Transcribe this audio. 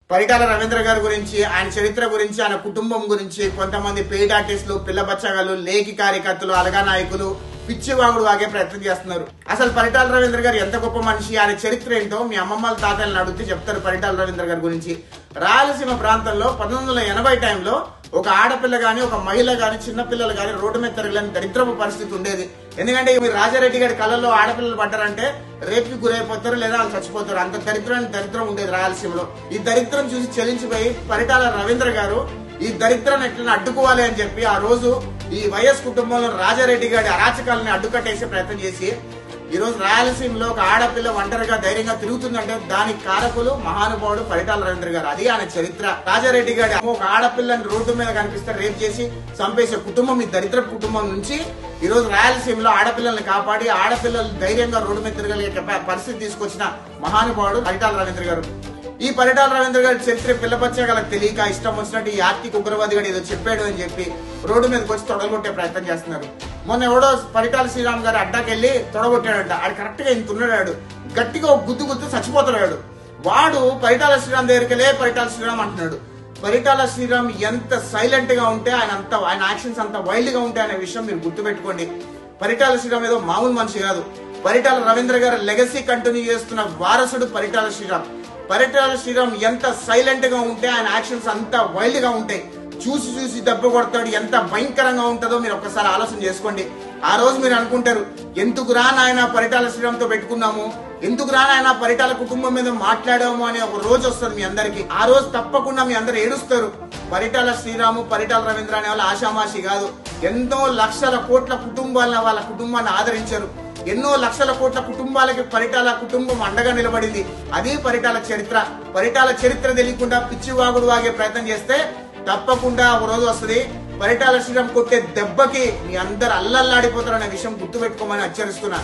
పరిటాల రవీంద్ర గారి గురించి ఆయన చరిత్ర గురించి ఆయన కుటుంబం గురించి కొంతమంది పెయిడ్ ఆర్టిస్టులు పిల్ల బచ్చగాళ్ళు లేఖి కార్యకర్తలు అలగా నాయకులు పిచ్చివాగుడు వాగే ప్రయత్నం చేస్తున్నారు అసలు పరిటాల రవీంద్ర గారు ఎంత గొప్ప మనిషి ఆయన చరిత్ర ఏంటో మీ అమ్మమ్మల తాతలను అడిగితే చెప్తారు పరిటాల రవీంద్ర గారి గురించి రాయలసీమ ప్రాంతంలో పంతొమ్మిది వందల ఎనభై టైంలో ఒక ఆడపిల్ల గాని ఒక మహిళ గాని చిన్న పిల్లలు గాని రోడ్డు మీద తిరగలేని దరిద్రపు పరిస్థితి ఉండేది ఎందుకంటే మీరు రాజారెడ్డి గారి కళ్ళలో ఆడపిల్లలు పడ్డారంటే రేపుకి గురైపోతారు లేదా వాళ్ళు చచ్చిపోతారు అంత దరిద్రం దరిద్రం ఉండేది రాయలసీమలో ఈ దరిద్రం చూసి చెలించిపోయి పరిటాల రవీంద్ర గారు ఈ దరిద్రాన్ని ఎట్లా అడ్డుకోవాలి అని చెప్పి ఆ రోజు ఈ వైఎస్ కుటుంబంలో రాజారెడ్డి గారి అరాచకాలని అడ్డుకట్టేసే ప్రయత్నం చేసి ఈ రోజు రాయలసీమలో ఒక ఆడపిల్ల ఒంటరిగా ధైర్యంగా తిరుగుతుందంటే దానికి కారకులు మహానుభావుడు పరిటాల రవీంద్ర గారు అది ఆయన చరిత్ర రాజారెడ్డి గారి అమ్మ ఒక ఆడపిల్లని రోడ్డు మీద కనిపిస్తే రేప్ చేసి చంపేసే కుటుంబం ఈ దరిద్ర కుటుంబం నుంచి ఈ రోజు రాయలసీమలో ఆడపిల్లల్ని కాపాడి ఆడపిల్లలు ధైర్యంగా రోడ్డు మీద తిరగలిగే కెపా- పరిస్థితి తీసుకొచ్చిన మహానుభావుడు పరిటాల రవీంద్ర గారు ఈ పరిటాల రవీంద్ర గారి చరిత్ర పిల్లపచ్చగలకు తెలియక ఇష్టం వచ్చినట్టు ఈ ఆర్టిక్ ఉగ్రవాది గారు ఏదో చెప్పాడు అని చెప్పి రోడ్డు మీదకి వచ్చి తొడగొట్టే ప్రయత్నం చేస్తున్నారు మొన్న ఎవడో పరిటాల శ్రీరామ్ గారు అడ్డాకెళ్ళి తొడగొట్టాడంట ఆడు కరెక్ట్ గా ఇంత ఉన్నాడు గట్టిగా ఒక గుద్దు గుద్దు చచ్చిపోతున్నాడు వాడు పరిటాల శ్రీరామ్ దగ్గరికి వెళ్ళే పరిటాల శ్రీరామ్ అంటున్నాడు పరిటాల శ్రీరామ్ ఎంత సైలెంట్ గా ఉంటే ఆయన అంత ఆయన యాక్షన్స్ అంత వైల్డ్ గా ఉంటాయి అనే విషయం మీరు గుర్తుపెట్టుకోండి పరిటాల శ్రీరామ్ ఏదో మామూలు మనిషి కాదు పరిటాల రవీంద్ర గారి లెగసీ కంటిన్యూ చేస్తున్న వారసుడు పరిటాల శ్రీరామ్ పరిటాల శ్రీరామ్ ఎంత సైలెంట్ గా ఉంటే ఆయన యాక్షన్స్ అంత వైల్డ్ గా ఉంటాయి చూసి చూసి దెబ్బ కొడతాడు ఎంత భయంకరంగా ఉంటుందో మీరు ఒక్కసారి ఆలోచన చేసుకోండి ఆ రోజు మీరు అనుకుంటారు ఎందుకు రా నాయన పరిటాల శ్రీరామ్తో పెట్టుకున్నాము ఎందుకు రా నాయన పరిటాల కుటుంబం మీద మాట్లాడాము అనే ఒక రోజు వస్తుంది మీ అందరికి ఆ రోజు తప్పకుండా మీ అందరు ఏడుస్తారు పరిటాల శ్రీరాము పరిటాల రవీంద్ర అనే వాళ్ళు ఆషామాషి కాదు ఎన్నో లక్షల కోట్ల కుటుంబాలను వాళ్ళ కుటుంబాన్ని ఆదరించారు ఎన్నో లక్షల కోట్ల కుటుంబాలకి పరిటాల కుటుంబం అండగా నిలబడింది అది పరిటాల చరిత్ర పరిటాల చరిత్ర తెలియకుండా పిచ్చి వాగుడు వాగే ప్రయత్నం చేస్తే తప్పకుండా ఒక రోజు వస్తుంది పరిటాల శ్రీరామ్ కొట్టే దెబ్బకి మీ అందరు అల్లల్లాడిపోతారనే విషయం గుర్తుపెట్టుకోమని హెచ్చరిస్తున్నా